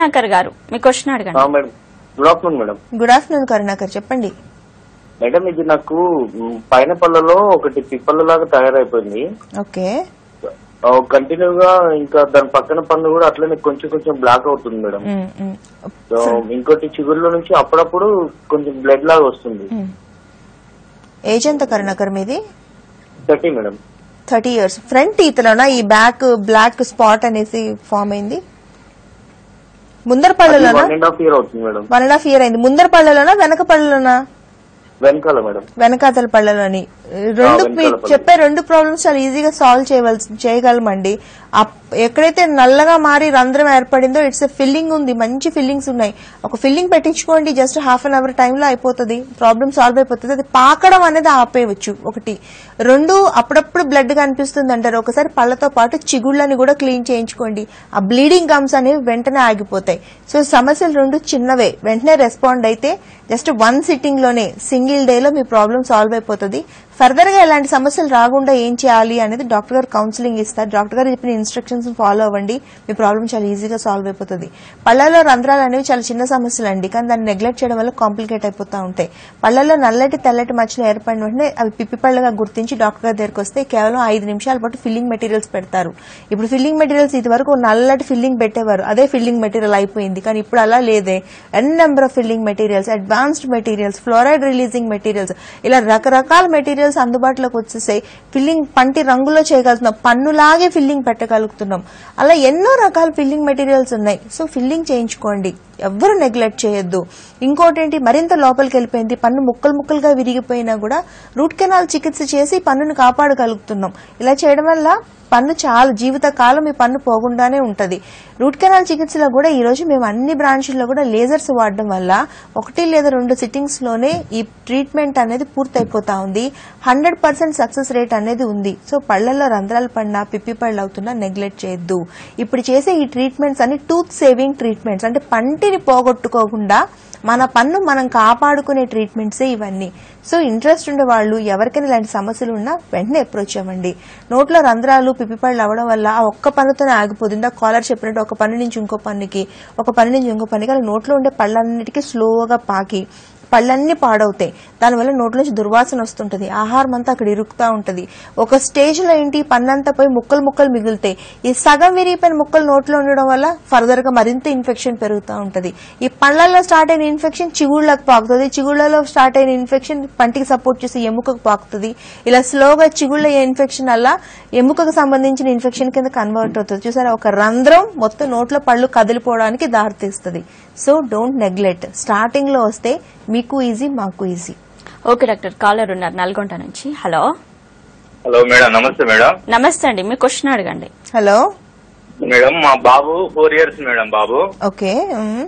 కరుణాకర్ గారు మీ క్వశ్చన్ ఆ, అడగండి madam good afternoon madam good afternoon Karunakar చెప్పండి మేడం ఇది నాకు మ్, పైన పళ్ళలో ఒకటి పిప్పలలాగా తయారైపోయింది ఓకే కంటిన్యూగా ఇంకా దాని పక్కన పన్ను కూడా అట్లనే కొంచెం కొంచెం బ్లాక్ అవుతుంది మేడం మ్, మ్. సో ఇంకోటి చిగురులో నుంచి అప్పుడప్పుడు కొంచెం బ్లడ్ లాగా వస్తుంది మ్. ఏజ్ ఎంత కరుణాకర్ మీది thirty madam thirty years front టీత్లోనా ఈ బ్యాక్ బ్లాక్ స్పాట్ అనేసి ఫామ్ అయింది ముందర పళ్ళలోనా వన్ అండ్ హాఫ్ ఇయర్ అవుతుంది madam one and half year అయింది ముందర పళ్ళలోనా వెనక పళ్ళలోనా వెనకాల మేడం వెనకాతల పళ్ళలోని రెండు వెనకాల మీరు పళ్ళు. చెప్పే రెండు ప్రాబ్లమ్స్ చాలా ఈజీగా సాల్వ్ చేయవలసి చేయగలమండి అప్- ఎక్కడైతే నల్లగా మారి రంధ్రం ఏర్పడిందో ఇట్స్ ఫిల్లింగ్ ఉంది మంచి ఫిల్లింగ్స్ ఉన్నాయి ఒక ఫిల్లింగ్ పెట్టించుకోండి జస్ట్ హాఫ్ అన్ అవర్ టైంలో అయిపోతుంది ప్రాబ్లమ్ సాల్వ్ అయిపోతుంది అది పాకడం అనేది ఆపేయవచ్చు ఒకటి రెండు అప్పుడప్పుడు బ్లడ్ కనిపిస్తుంది అంటారు ఒకసారి పళ్ళతో పాటు చిగుళ్ళని కూడా క్లీన్ చేయించుకోండి ఆ బ్లీడింగ్ గమ్స్ అనేవి వెంటనే ఆగిపోతాయి సో సమస్యలు రెండు చిన్నవే వెంటనే రెస్పాండ్ అయితే జస్ట్ వన్ సిట్టింగ్ లోనే సింగిల్ డే లో మీ ప్రాబ్లం సాల్వ్ అయిపోతుంది ఫర్దర్ గా ఇలాంటి సమస్యలు రాకుండా ఏం చేయాలి అనేది డాక్టర్ గారు కౌన్సిలింగ్ ఇస్తారు డాక్టర్ గారు చెప్పిన ఇన్స్ట్రక్షన్స్ ఫాలో అవ్వండి మీ ప్రాబ్లం చాలా ఈజీగా సాల్వ్ అయిపోతుంది పళ్ళలో రంధ్రాలు అనేవి చాలా చిన్న సమస్యలు అండి కానీ దాన్ని నెగ్లెక్ట్ చేయడం వల్ల కాంప్లికేట్ అయిపోతూ ఉంటాయి పళ్ళలో నల్లటి తెల్లటి మచ్చలు ఏర్పడిన వెంటనే అవి పిప్పి పళ్ళగా గుర్తించి డాక్టర్ గారి దగ్గరికి వస్తే కేవలం ఐదు నిమిషాల పాటు ఫిల్లింగ్ మెటీరియల్స్ పెడతారు ఇప్పుడు ఫిల్లింగ్ మెటీరియల్స్ ఇది వరకు నల్లటి ఫిల్లింగ్ పెట్టేవారు అదే ఫిల్లింగ్ మెటీరియల్ అయిపోయింది కానీ ఇప్పుడు అలా లేదే n number of filling materials advanced materials fluoride releasing materials ఇలా రకరకాల మెటీరియల్స్ అందుబాటులోకి వచ్చేసాయి ఫిల్లింగ్ పంటి రంగులో చేయగలుగుతున్నాం పన్నులాగే ఫిల్లింగ్ పెట్టగలుగుతున్నాం అలా ఎన్నో రకాల ఫిల్లింగ్ మెటీరియల్స్ ఉన్నాయి సో ఫిల్లింగ్ చేయించుకోండి ఎవ్వరు నెగ్లెక్ట్ చేయొద్దు ఇంకోటి ఏంటి మరింత లోపలికి వెళ్ళిపోయింది పన్ను ముక్కలు ముక్కలుగా విరిగిపోయినా కూడా రూట్ కెనాల్ చికిత్స చేసి పన్నును కాపాడగలుగుతున్నాం ఇలా చేయడం వల్ల పన్ను చాలా జీవిత కాలం ఈ పన్ను పోకుండానే ఉంటది రూట్ కెనాల్ చికిత్సలో కూడా ఈ రోజు మేము అన్ని బ్రాంచ్ల్లో కూడా లేజర్స్ వాడడం వల్ల ఒకటి లేదా రెండు సిట్టింగ్స్ లోనే ఈ ట్రీట్మెంట్ అనేది పూర్తయిపోతా ఉంది హండ్రెడ్ పర్సెంట్ సక్సెస్ రేట్ అనేది ఉంది సో పళ్లలో రంధ్రాలు పడినా పిప్పి పళ్ళు అవుతున్నా నెగ్లెక్ట్ చేయొద్దు ఇప్పుడు చేసే ఈ ట్రీట్మెంట్స్ అన్ని టూత్ సేవింగ్ ట్రీట్మెంట్స్ అంటే పంటిని పోగొట్టుకోకుండా మన పన్ను మనం కాపాడుకునే ట్రీట్మెంట్సే ఇవన్నీ సో ఇంట్రెస్ట్ ఉండే వాళ్ళు ఎవరికైనా ఇలాంటి సమస్యలు ఉన్నా వెంటనే అప్రోచ్ అవ్వండి నోట్లో రంధ్రాలు పిప్పిపళ్ళు అవ్వడం వల్ల ఆ ఒక్క పన్నుతోనే ఆగిపోతుంది ఆ కాలర్ చెప్పినట్టు ఒక పన్ను నుంచి ఇంకో పన్నుకి ఒక పన్ను నుంచి ఇంకో పన్నుకి అలా నోట్లో ఉండే పళ్ళన్నిటికీ స్లోగా పాకి పళ్ళన్నీ పాడవుతాయి దానివల్ల నోట్లోంచి దుర్వాసన వస్తుంటది ఆహారం అంతా అక్కడ ఇరుకుతా ఉంటది ఒక స్టేజ్ లో ఏంటి పన్నంతా పోయి ముక్కలు ముక్కలు మిగులుతాయి ఈ సగం విరిగిపోయిన ముక్కలు నోట్లో ఉండడం వల్ల ఫర్దర్ గా మరింత ఇన్ఫెక్షన్ పెరుగుతూ ఉంటది ఈ పళ్ళల్లో స్టార్ట్ అయిన ఇన్ఫెక్షన్ చిగుళ్ళకు పాకుతుంది చిగుళ్ళలో స్టార్ట్ అయిన ఇన్ఫెక్షన్ పంటికి సపోర్ట్ చేసే ఎముకకు పాకుతుంది ఇలా స్లోగా చిగుళ్ళ ఇన్ఫెక్షన్ వల్ల ఎముకకు సంబంధించిన ఇన్ఫెక్షన్ కింద కన్వర్ట్ అవుతుంది చూసారా ఒక రంధ్రం మొత్తం నోట్లో పళ్ళు కదిలిపోవడానికి దారితీస్తుంది సో డోంట్ నెగ్లెక్ట్ స్టార్టింగ్ లో వస్తే మీకు ఈజీ మాకు ఈజీ ఓకే డాక్టర్ కాలర్ ఉన్నారు నల్గొండ నుంచి హలో హలో మేడం నమస్తే మేడం నమస్తే అండి మీ క్వశ్చన్ అడగండి హలో మేడం మా బాబు ఫోర్ ఇయర్స్ మేడం బాబు ఓకే మ్,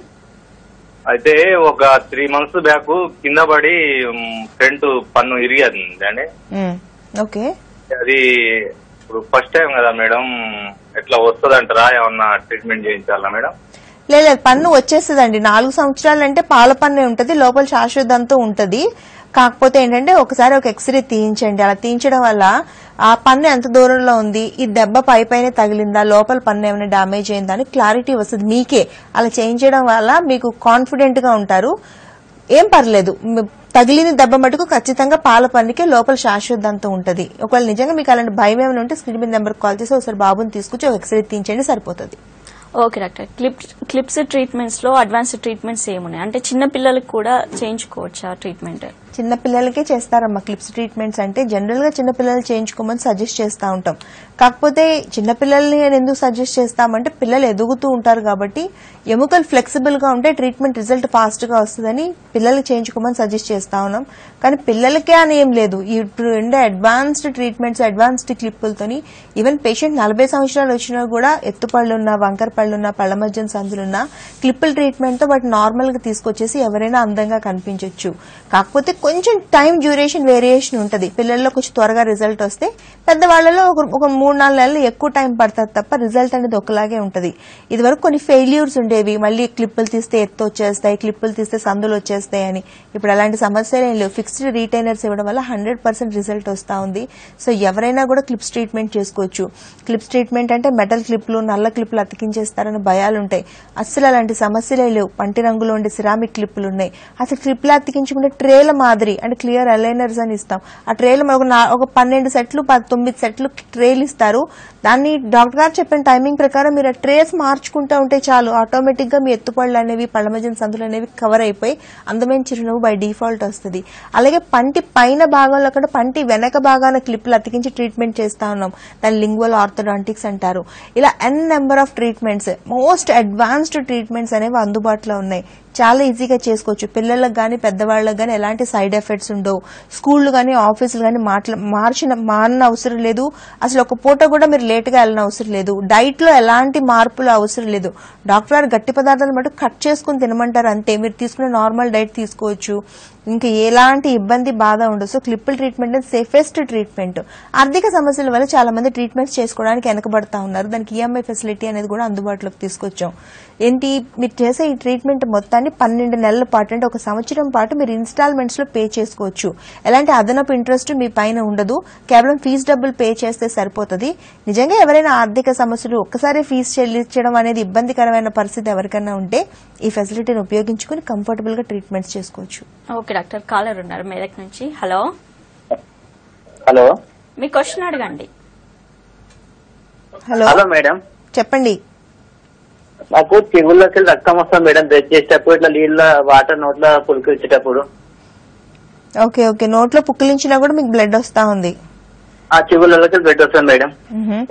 అయితే ఒక త్రీ మంత్స్ బ్యాక్ కింద పడి ఫ్రంట్ పన్ను ఇరిగేది అండి మ్, ఓకే అది ఇప్పుడు ఫస్ట్ టైం కదా మేడం ఎట్లా వస్తుంది అంటారా ఏమన్నా ట్రీట్మెంట్ చేయించాలా మేడం లేదు లేదు, పన్ను వచ్చేస్తుందండి నాలుగు సంవత్సరాలు అంటే పాల పన్నే ఉంటది లోపల శాశ్వతంతో ఉంటది కాకపోతే ఏంటంటే ఒకసారి ఒక ఎక్స్రే తీయించండి అలా తీయించడం వల్ల ఆ పన్ను ఎంత దూరంలో ఉంది ఈ దెబ్బ పై పైన తగిలిందా లోపల పన్ను ఏమైనా డామేజ్ అయిందా అని క్లారిటీ వస్తుంది మీకే అలా చేయించడం వల్ల మీకు కాన్ఫిడెంట్ గా ఉంటారు ఏం పర్లేదు మ్, తగిలిన దెబ్బ మటుకు ఖచ్చితంగా పాల పన్నుకే లోపల శాశ్వతంతో ఉంటది ఒకవేళ నిజంగా మీకు అలాంటి భయం ఏమైనా ఉంటే స్క్రీన్ మీద నెంబర్ కాల్ చేసి ఒకసారి బాబుని తీసుకొచ్చి ఒక ఎక్స్రే తీయించండి సరిపోతుంది okay doctor clips clips treatments లో అడ్వాన్స్డ్ ట్రీట్మెంట్స్ ఏమున్నాయి అంటే చిన్న పిల్లలకు కూడా చేయించుకోవచ్చా ట్రీట్మెంట్ చిన్న పిల్లలకే చేస్తారమ్మా క్లిప్స్ ట్రీట్మెంట్స్ అంటే జనరల్ గా చిన్న పిల్లలు చేయించుకోమని సజెస్ట్ చేస్తా ఉంటాం కాకపోతే చిన్న పిల్లల్ని నేను ఎందుకు సజెస్ట్ చేస్తామంటే పిల్లలు ఎదుగుతూ ఉంటారు కాబట్టి ఎముకలు ఫ్లెక్సిబుల్ గా ఉంటే ట్రీట్మెంట్ రిజల్ట్ ఫాస్ట్ గా వస్తుందని పిల్లలకి చేయించుకోమని సజెస్ట్ చేస్తా ఉన్నాం కానీ పిల్లలకే అని ఏం లేదు ఇప్పుడు ఉండే అడ్వాన్స్డ్ ట్రీట్మెంట్స్ అడ్వాన్స్డ్ క్లిప్పులతోని ఈవెన్ పేషెంట్ నలభై సంవత్సరాలు వచ్చినా కూడా ఎత్తుపళ్ళున్నా వంకర పళ్ళున్నా పళ్ళ మధ్యన సందులున్నా క్లిప్పుల ట్రీట్మెంట్ తో వాటి నార్మల్ గా తీసుకొచ్చేసి ఎవరైనా అందంగా కనిపించవచ్చు కాకపోతే కొంచెం టైం డ్యూరేషన్ వేరియేషన్ ఉంటుంది పిల్లల్లో కొంచెం త్వరగా రిజల్ట్ వస్తే పెద్దవాళ్ళలో ఒక ఒక మూడు నాలుగు నెలలు ఎక్కువ టైం పడుతుంది తప్ప రిజల్ట్ అనేది ఒకలాగే ఉంటుంది ఇది వరకు కొన్ని ఫెయిల్యూర్స్ ఉండేవి మళ్ళీ క్లిప్పులు తీస్తే ఎత్తు వచ్చేస్తాయి క్లిప్పులు తీస్తే సందులు వచ్చేస్తాయి అని ఇప్పుడు అలాంటి సమస్యలు ఏం లేవు ఫిక్స్డ్ రీటైనర్స్ ఇవ్వడం వల్ల హండ్రెడ్ పర్సెంట్ రిజల్ట్ వస్తా ఉంది సో ఎవరైనా కూడా క్లిప్స్ ట్రీట్మెంట్ చేసుకోవచ్చు క్లిప్స్ ట్రీట్మెంట్ అంటే మెటల్ క్లిప్లు నల్ల క్లిప్లు అతికించేస్తారని భయాలు ఉంటాయి అస్సలు అలాంటి సమస్యలే లేవు పంటి రంగులో ఉండే సిరామిక్ క్లిప్లు ఉన్నాయి అసలు క్లిప్లు అతికించుకుంటే ట్రేల మాదిరి అంటే క్లియర్ అలైనర్స్ అని ఇస్తాం ఆ ట్రేలు ఒక నా- ఒక పన్నెండు సెట్లు ప- తొమ్మిది సెట్లు ట్రేలు ఇస్తారు దాన్ని డాక్టర్ గారు చెప్పిన టైమింగ్ ప్రకారం మీరు ఆ ట్రేస్ మార్చుకుంటూ ఉంటే చాలు ఆటోమేటిక్ గా మీ ఎత్తుపళ్ళు అనేవి పళ్ళ మధ్యన సందులు అనేవి కవర్ అయిపోయి అందమైన చిరునవ్వు బై డిఫాల్ట్ వస్తుంది అలాగే పంటి పైన భాగంలో కూడా పంటి వెనక భాగాన క్లిప్లు అతికించి ట్రీట్మెంట్ చేస్తా ఉన్నాం దాన్ని లింగ్వల్ ఆర్థోడాంటిక్స్ అంటారు ఇలా n number of treatments most advanced treatments అనేవి అందుబాటులో ఉన్నాయి చాలా ఈజీగా చేసుకోవచ్చు పిల్లలకు కానీ పెద్దవాళ్ళకి కానీ ఎలాంటి సైడ్ ఎఫెక్ట్స్ ఉండవు స్కూళ్ళు కానీ ఆఫీసులు కానీ మాట్లా మార్చిన మారిన అవసరం లేదు అసలు ఒక పూట కూడా మీరు లేట్గా వెళ్ళిన అవసరం లేదు డైట్ లో ఎలాంటి మార్పులు అవసరం లేదు డాక్టర్ గారు గట్టి పదార్థాలు మటు కట్ చేసుకుని తినమంటారు అంతే మీరు తీసుకునే నార్మల్ డైట్ తీసుకోవచ్చు ఇంకా ఎలాంటి ఇబ్బంది బాధ ఉండదు సో క్లిప్పుల్ ట్రీట్మెంట్ అనేది సేఫెస్ట్ ట్రీట్మెంట్ ఆర్థిక సమస్యల వల్ల చాలా మంది ట్రీట్మెంట్స్ చేసుకోవడానికి వెనకబడతా ఉన్నారు దానికి ఈఎంఐ ఫెసిలిటీ అనేది కూడా అందుబాటులోకి తీసుకొచ్చాం ఏంటి మీరు చేసే ఈ ట్రీట్మెంట్ మొత్తాన్ని పన్నెండు నెలల పాటు అంటే ఒక సంవత్సరం పాటు మీరు ఇన్స్టాల్మెంట్స్ లో పే చేసుకోవచ్చు ఎలాంటి అదనపు ఇంట్రెస్ట్ మీ పైన ఉండదు కేవలం ఫీజు డబ్బులు పే చేస్తే సరిపోతుంది నిజంగా ఎవరైనా ఆర్థిక సమస్యలు ఒక్కసారి ఫీజు చెల్లించడం అనేది ఇబ్బందికరమైన పరిస్థితి ఎవరికైనా ఉంటే ఈ ఫెసిలిటీని ఉపయోగించుకుని కంఫర్టబుల్ గా ట్రీట్మెంట్స్ చేసుకోవచ్చు ఓకే డాక్టర్ కాలర్ ఉన్నారు మెదక్ నుంచి హలో హలో మీ క్వశ్చన్ అడగండి హలో హలో మేడం చెప్పండి నాకు చెవుల్లోకి రక్తం వస్తుంది మేడం బ్రష్ చేసేటప్పుడు ఇట్లా నీళ్ళ వాటర్ నోట్ల పులికిచ్చేటప్పుడు ఓకే ఓకే నోట్లో పుక్కిలించినా కూడా మీకు బ్లడ్ వస్తా ఉంది ఆ చెవులలోకి బ్లడ్ వస్తుంది మేడం మ్మ్.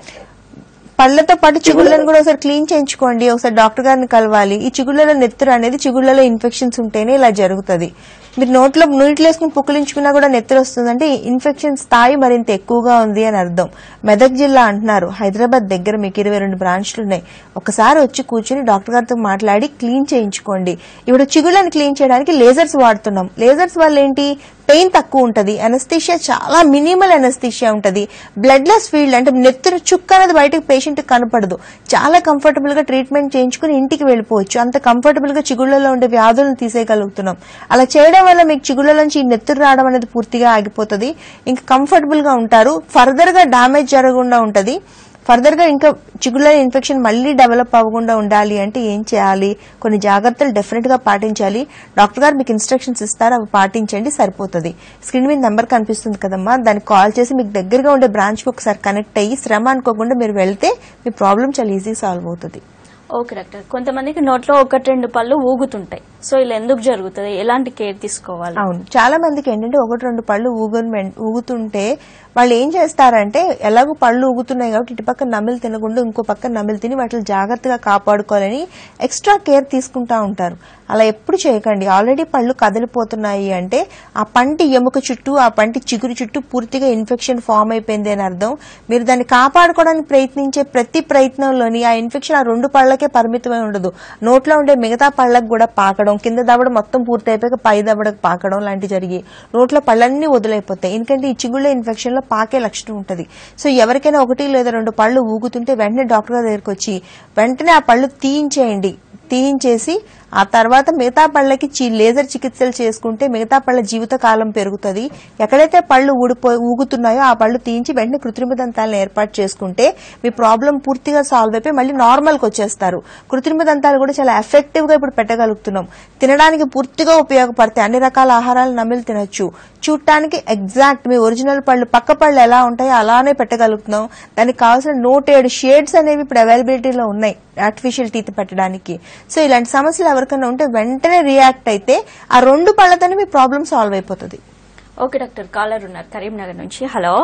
పళ్ళతో పాటు చిగుళ్ళను కూడా ఒకసారి క్లీన్ చేయించుకోండి ఒకసారి డాక్టర్ గారిని కలవాలి ఈ చిగుళ్ళలో నెత్తురు అనేది చిగుళ్ళలో ఇన్ఫెక్షన్స్ ఉంటేనే ఇలా జరుగుతుంది మీరు నోట్లో నీటిలో వేసుకుని పుక్కిలించుకున్నా కూడా నెత్తురు వస్తుందంటే ఇన్ఫెక్షన్ స్థాయి మరింత ఎక్కువగా ఉంది అని అర్థం మెదక్ జిల్లా అంటున్నారు హైదరాబాద్ దగ్గర మీకు ఇరవై రెండు బ్రాంచ్లు ఉన్నాయి ఒకసారి వచ్చి కూర్చుని డాక్టర్ గారితో మాట్లాడి క్లీన్ చేయించుకోండి ఇప్పుడు చిగుళ్ళని క్లీన్ చేయడానికి లేజర్స్ వాడుతున్నాం లేజర్స్ వల్ల ఏంటి పెయిన్ తక్కువ ఉంటది అనస్థీషియా చాలా మినిమల్ అనస్థీషియా ఉంటది బ్లడ్ లెస్ ఫీల్డ్ అంటే నెత్తురు చుక్క అనేది బయటకు పేషెంట్ కనపడదు చాలా కంఫర్టబుల్ గా ట్రీట్మెంట్ చేయించుకుని ఇంటికి వెళ్ళిపోవచ్చు అంత కంఫర్టబుల్ గా చిగుళ్ళలో ఉండే వ్యాధులను తీసేయగలుగుతున్నాం అలా చేయడం వల్ల మీకు చిగుళ్ళ నుంచి ఈ నెత్తురు రావడం అనేది పూర్తిగా ఆగిపోతుంది ఇంకా కంఫర్టబుల్ గా ఉంటారు ఫర్దర్ గా డామేజ్ జరగకుండా ఉంటది ఫర్దర్ గా ఇంకా చిగుళ్ళ ఇన్ఫెక్షన్ మళ్ళీ డెవలప్ అవ్వకుండా ఉండాలి అంటే ఏం చేయాలి కొన్ని జాగ్రత్తలు డెఫినెట్ గా పాటించాలి డాక్టర్ గారు మీకు ఇన్స్ట్రక్షన్స్ ఇస్తారు అవి పాటించండి సరిపోతుంది స్క్రీన్ మీద నెంబర్ కనిపిస్తుంది కదమ్మా దానికి కాల్ చేసి మీకు దగ్గరగా ఉండే బ్రాంచ్ కి ఒకసారి కనెక్ట్ అయ్యి శ్రమ అనుకోకుండా మీరు వెళ్తే మీ ప్రాబ్లం చాలా ఈజీ సాల్వ్ అవుతుంది ఓకే డాక్టర్ కొంతమందికి నోట్లో ఒకటి రెండు పళ్ళు ఊగుతుంటాయి సో ఇలా ఎందుకు జరుగుతుంది ఎలాంటి కేర్ తీసుకోవాలి అవును చాలా మందికి ఏంటంటే ఒకటి రెండు పళ్ళు ఊగు ఊగుతుంటే వాళ్ళు ఏం చేస్తారంటే ఎలాగో పళ్ళు ఊగుతున్నాయి కాబట్టి ఇటు పక్క నమిలి తినకుండా ఇంకో పక్క నమిలి తిని వాటిని జాగ్రత్తగా కాపాడుకోవాలని ఎక్స్ట్రా కేర్ తీసుకుంటా ఉంటారు అలా ఎప్పుడు చేయకండి ఆల్రెడీ పళ్ళు కదిలిపోతున్నాయి అంటే ఆ పంటి ఎముక చుట్టూ ఆ పంటి చిగురు చుట్టూ పూర్తిగా ఇన్ఫెక్షన్ ఫామ్ అయిపోయింది అని అర్థం మీరు దాన్ని కాపాడుకోవడానికి ప్రయత్నించే ప్రతి ప్రయత్నంలోని ఆ ఇన్ఫెక్షన్ ఆ రెండు పళ్ళకే పరిమితమై ఉండదు నోట్లో ఉండే మిగతా పళ్ళకు కూడా పాకడం కింద దవడ మొత్తం పూర్తి అయిపోయాక పై దవడకు పాకడం లాంటివి జరిగి నోట్లో పళ్ళన్నీ వదిలైపోతాయి ఎందుకంటే ఈ చిగుళ్ళ ఇన్ఫెక్షన్ లో పాకే లక్షణం ఉంటది సో ఎవరికైనా ఒకటి లేదా రెండు పళ్ళు ఊగుతుంటే వెంటనే డాక్టర్ గారి దగ్గరికి వచ్చి వెంటనే ఆ పళ్ళు తీయించేయండి తీయించేసి ఆ తర్వాత మిగతా పళ్ళకి చి- లేజర్ చికిత్సలు చేసుకుంటే మిగతా పళ్ళ జీవిత కాలం పెరుగుతుంది ఎక్కడైతే పళ్ళు ఊడిపో ఊగుతున్నాయో ఆ పళ్ళు తీయించి వెంటనే కృత్రిమ దంతాలను ఏర్పాటు చేసుకుంటే మీ ప్రాబ్లం పూర్తిగా సాల్వ్ అయిపోయి మళ్ళీ నార్మల్కి వచ్చేస్తారు కృత్రిమ దంతాలు కూడా చాలా ఎఫెక్టివ్ గా ఇప్పుడు పెట్టగలుగుతున్నాం తినడానికి పూర్తిగా ఉపయోగపడతాయి అన్ని రకాల ఆహారాలు నమిలి తినొచ్చు చూడటానికి ఎగ్జాక్ట్ మీ ఒరిజినల్ పళ్ళు పక్క పళ్ళు ఎలా ఉంటాయో అలానే పెట్టగలుగుతున్నాం దానికి కావాల్సిన నూట ఏడు షేడ్స్ అనేవి ఇప్పుడు అవైలబిలిటీలో ఉన్నాయి ఆర్టిఫిషియల్ టీత్ పెట్టడానికి సో ఇలాంటి సమస్యలు ఎవరికైనా ఉంటే వెంటనే రియాక్ట్ అయితే ఆ రెండు పళ్ళతోనే మీ ప్రాబ్లం సాల్వ్ అయిపోతుంది ఓకే డాక్టర్ కాలర్ ఉన్నారు కరీంనగర్ నుంచి హలో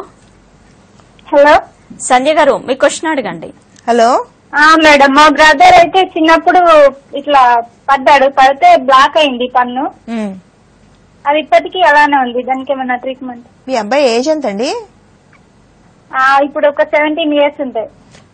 హలో సంజయ్ గారు మీ క్వశ్చన్ అడగండి హలో ఆ మేడం మా బ్రదర్ అయితే చిన్నప్పుడు ఇట్లా పడ్డాడు పడితే బ్లాక్ అయింది పన్ను ఉమ్. అది ఇప్పటికీ అలానే ఉంది దానికి ఏమైనా ట్రీట్మెంట్ మీ అబ్బాయి ఏజ్ ఎంతండి ఆ ఇప్పుడు ఒక సెవెంటీన్ ఇయర్స్ ఉంటాయి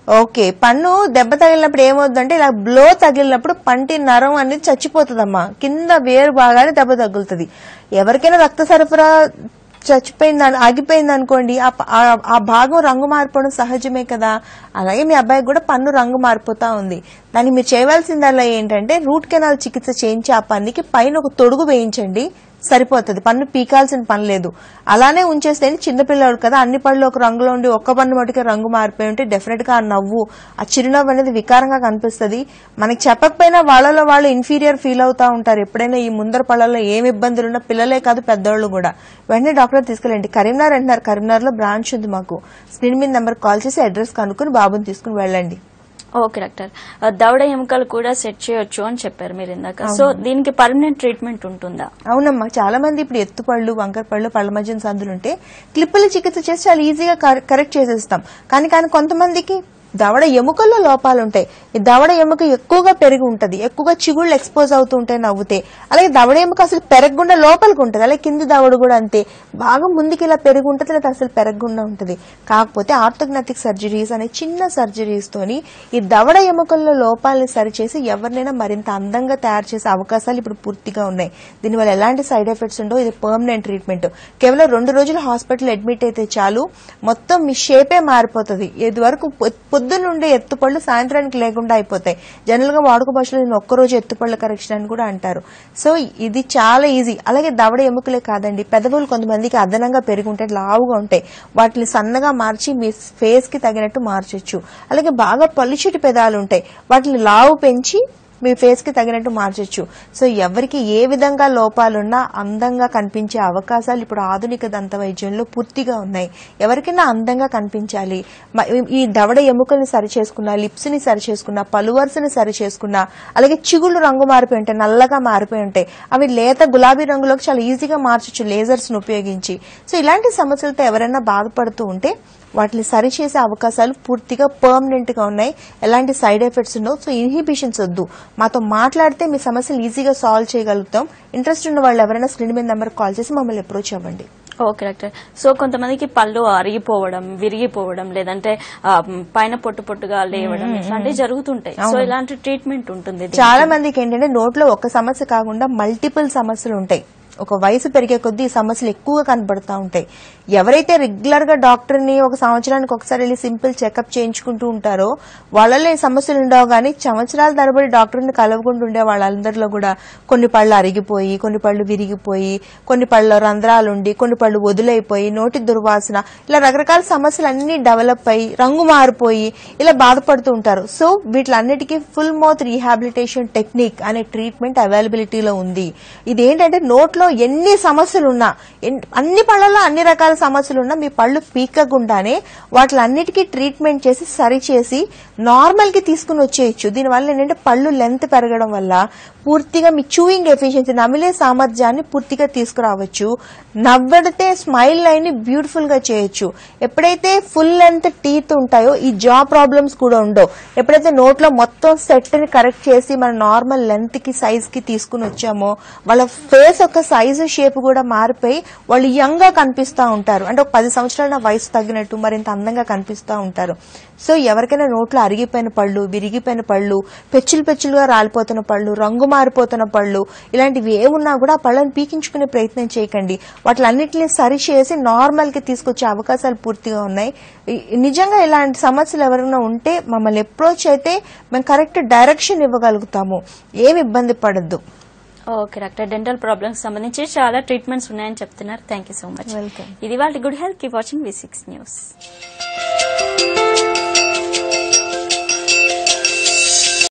ఓకే పన్ను దెబ్బ తగిలినప్పుడు ఏమవుతుందంటే ఇలా బ్లో తగిలినప్పుడు పంటి నరం అనేది చచ్చిపోతుందమ్మా కింద వేరు బాగానే దెబ్బ తగులుతుంది ఎవరికైనా రక్త సరఫరా చచ్చిపోయింది ఆగిపోయింది అనుకోండి ఆ ప- ఆ- ఆ భాగం రంగు మారిపోవడం సహజమే కదా అలాగే మీ అబ్బాయికి కూడా పన్ను రంగు మారిపోతా ఉంది దాన్ని మీరు చేయవలసిందల్లా ఏంటంటే రూట్ కెనాల్ చికిత్స చేయించి ఆ పన్నుకి పైన ఒక తొడుగు వేయించండి సరిపోతుంది పన్ను పీకాల్సిన పని లేదు అలానే ఉంచేస్తే చిన్నపిల్లడు కదా అన్ని పళ్ళు ఒక రంగులో ఉండి ఒక్క పన్ను మటుకే రంగు మారిపోయి ఉంటే డెఫినెట్ గా ఆ నవ్వు ఆ చిరునవ్వు అనేది వికారంగా కనిపిస్తుంది మనకి చెప్పకపోయినా వాళ్ళలో వాళ్ళు ఇన్ఫీరియర్ ఫీల్ అవుతా ఉంటారు ఎప్పుడైనా ఈ ముందర పళ్ళలో ఏమి ఇబ్బందులు ఉన్నా పిల్లలే కాదు పెద్దోళ్ళు కూడా వెంటనే డాక్టర్ తీసుకెళ్ళండి కరీంనగర్ అంటున్నారు కరీంనగర్ లో బ్రాంచ్ ఉంది మాకు స్క్రీన్ మీద నెంబర్ కాల్ చేసి అడ్రస్ కనుక్కుని బాబుని తీసుకుని వెళ్ళండి ఓకే డాక్టర్ ఆ, దవడ ఎముకలు కూడా సెట్ చేయొచ్చు అని చెప్పారు మీరు ఇందాక సో దీనికి పర్మనెంట్ ట్రీట్మెంట్ ఉంటుందా అవునమ్మా చాలా మంది ఇప్పుడు ఎత్తుపళ్ళు వంకర పళ్ళు పళ్ళ మధ్యన సందులు ఉంటే క్లిప్పులు చికిత్స చేసి చాలా ఈజీగా కర- కరెక్ట్ చేసేస్తాం కానీ కానీ కొంతమందికి దవడ ఎముకల్లో లోపాలు ఉంటాయి ఈ దవడ ఎముక ఎక్కువగా పెరిగి ఉంటది ఎక్కువగా చిగుళ్ళు ఎక్స్పోజ్ అవుతూ ఉంటాయి నవ్వుతే అలాగే దవడ ఎముక అసలు పెరగకుండా లోపలికి ఉంటది అలాగే కింది దవడ కూడా అంతే బాగా ముందుకి ఇలా పెరిగి ఉంటది లేదా అసలు పెరగకుండా ఉంటది కాకపోతే ఆర్థోగ్నటిక్ సర్జరీస్ అనే చిన్న సర్జరీస్ తోని ఈ దవడ ఎముకల్లో లోపాలని సరిచేసి ఎవరినైనా మరింత అందంగా తయారు చేసే అవకాశాలు ఇప్పుడు పూర్తిగా ఉన్నాయి దీనివల్ల ఎలాంటి సైడ్ ఎఫెక్ట్స్ ఉండవు ఇది పర్మనెంట్ ట్రీట్మెంట్ కేవలం రెండు రోజులు హాస్పిటల్ అడ్మిట్ అయితే చాలు మొత్తం మీ షేపే మారిపోతుంది ఇది వరకు పొద్దున్నుండే ఎత్తుపళ్ళు సాయంత్రానికి లేకుండా అయిపోతాయి జనరల్ గా వాడుక భాషలో నేను ఒక్కరోజు ఎత్తుపళ్ళ కరెక్షన్ అని కూడా అంటారు సో ఇది చాలా ఈజీ అలాగే దవడ ఎముకలే కాదండి పెదవులు కొంతమందికి అదనంగా పెరిగి ఉంటాయి లావుగా ఉంటాయి వాటిని సన్నగా మార్చి మీ ఫేస్ కి తగినట్టు మార్చొచ్చు అలాగే బాగా పలుచుటి పెదాలు ఉంటాయి వాటిని లావు పెంచి మీ ఫేస్ కి తగినట్టు మార్చొచ్చు సో ఎవరికి ఏ విధంగా లోపాలున్నా అందంగా కనిపించే అవకాశాలు ఇప్పుడు ఆధునిక దంత వైద్యంలో పూర్తిగా ఉన్నాయి ఎవరికైనా అందంగా కనిపించాలి మ- ఈ దవడ ఎముకల్ని సరి చేసుకున్నా లిప్స్ ని సరి చేసుకున్నా పలువరుసని సరి చేసుకున్నా అలాగే చిగుళ్ళు రంగు మారిపోయి ఉంటాయి నల్లగా మారిపోయి ఉంటాయి అవి లేత గులాబీ రంగులోకి చాలా ఈజీగా మార్చొచ్చు లేజర్స్ ను ఉపయోగించి సో ఇలాంటి సమస్యలతో ఎవరైనా బాధపడుతూ ఉంటే వాటిని సరిచేసే అవకాశాలు పూర్తిగా పర్మనెంట్ గా ఉన్నాయి ఎలాంటి సైడ్ ఎఫెక్ట్స్ ఉండవు సో ఇన్హిబిషన్స్ వద్దు మాతో మాట్లాడితే మీ సమస్యలు ఈజీగా సాల్వ్ చేయగలుగుతాం ఇంట్రెస్ట్ ఉన్న వాళ్ళు ఎవరైనా స్క్రీన్ మీద నెంబర్ కాల్ చేసి మమ్మల్ని అప్రోచ్ అవ్వండి ఓకే డాక్టర్ సో కొంతమందికి పళ్ళు అరిగిపోవడం విరిగిపోవడం లేదంటే ఆ, పైన పొట్టు పొట్టుగా లేవడం ఇట్లాంటివి జరుగుతుంటాయి సో ఇలాంటి ట్రీట్మెంట్ ఉంటుంది దీనికి. చాలా మందికి ఏంటంటే నోట్లో ఒక సమస్య కాకుండా మల్టిపుల్ సమస్యలు ఉంటాయి ఒక వయసు పెరిగే కొద్దీ ఈ సమస్యలు ఎక్కువగా కనబడతా ఉంటాయి ఎవరైతే రెగ్యులర్ గా డాక్టర్ ని ఒక సంవత్సరానికి ఒకసారి వెళ్ళి సింపుల్ చెకప్ చేయించుకుంటూ ఉంటారో వాళ్ళలో ఈ సమస్యలు ఉండవు కానీ సంవత్సరాల తరబడి డాక్టర్ ని కలవకుండా ఉండే వాళ్ళందరిలో కూడా కొన్ని పళ్ళు అరిగిపోయి కొన్ని పళ్ళు విరిగిపోయి కొన్ని పళ్ళు రంధ్రాలు ఉండి కొన్ని పళ్ళు వదిలైపోయి నోటి దుర్వాసన ఇలా రకరకాల సమస్యలు అన్ని డెవలప్ అయ్యి రంగు మారిపోయి ఇలా బాధపడుతూ ఉంటారు సో వీటిలన్నిటికీ ఫుల్ మౌత్ రీహాబిలిటేషన్ టెక్నిక్ అనే ట్రీట్మెంట్ అవైలబిలిటీలో ఉంది ఇదేంటంటే నోట్లో ఎన్ని సమస్యలు ఉన్నా ఎన్- అన్ని పళ్ళలో అన్ని రకాల సమస్యలు ఉన్నా మీ పళ్ళు పీకకుండానే వాటిలన్నిటికీ ట్రీట్మెంట్ చేసి సరి చేసి నార్మల్ కి తీసుకుని వచ్చేయచ్చు దీనివల్ల ఏంటంటే పళ్ళు లెంత్ పెరగడం వల్ల పూర్తిగా మీ చూయింగ్ ఎఫిషియన్సీ నమిలే సామర్థ్యాన్ని పూర్తిగా తీసుకురావచ్చు నవ్వడితే స్మైల్ లైన్ ని బ్యూటిఫుల్ గా చేయొచ్చు ఎప్పుడైతే ఫుల్ లెంత్ టీత్ ఉంటాయో ఈ జా ప్రాబ్లమ్స్ కూడా ఉండవు ఎప్పుడైతే నోట్లో మొత్తం సెట్ ని కరెక్ట్ చేసి మన నార్మల్ లెంత్ కి సైజ్ కి తీసుకుని వచ్చామో వాళ్ళ ఫేస్ యొక్క సైజు షేప్ కూడా మారిపోయి వాళ్ళు యంగ్ గా కనిపిస్తా ఉంటారు అంటే ఒక పది సంవత్సరాల వయసు తగ్గినట్టు మరింత అందంగా కనిపిస్తా ఉంటారు సో ఎవరికైనా నోట్లో అరిగిపోయిన పళ్ళు విరిగిపోయిన పళ్ళు పెచ్చులు పెచ్చులుగా రాలిపోతున్న పళ్ళు రంగు మారిపోతున్న పళ్ళు ఇలాంటివి ఏ ఉన్నా కూడా ఆ పళ్ళని పీకించుకునే ప్రయత్నం చేయకండి వాటిలన్నింటినీ సరి చేసి నార్మల్ కి తీసుకొచ్చే అవకాశాలు పూర్తిగా ఉన్నాయి ఈ- నిజంగా ఇలాంటి సమస్యలు ఎవరైనా ఉంటే మమ్మల్ని అప్రోచ్ అయితే మేము కరెక్ట్ డైరెక్షన్ ఇవ్వగలుగుతాము ఏమి ఇబ్బంది పడద్దు ఓకే డాక్టర్ డెంటల్ ప్రాబ్లమ్స్ సంబంధించి చాలా ట్రీట్మెంట్స్ ఉన్నాయని చెప్తున్నారు thank you so much Welcome. ఇది వాళ్ళ good health keep watching V six news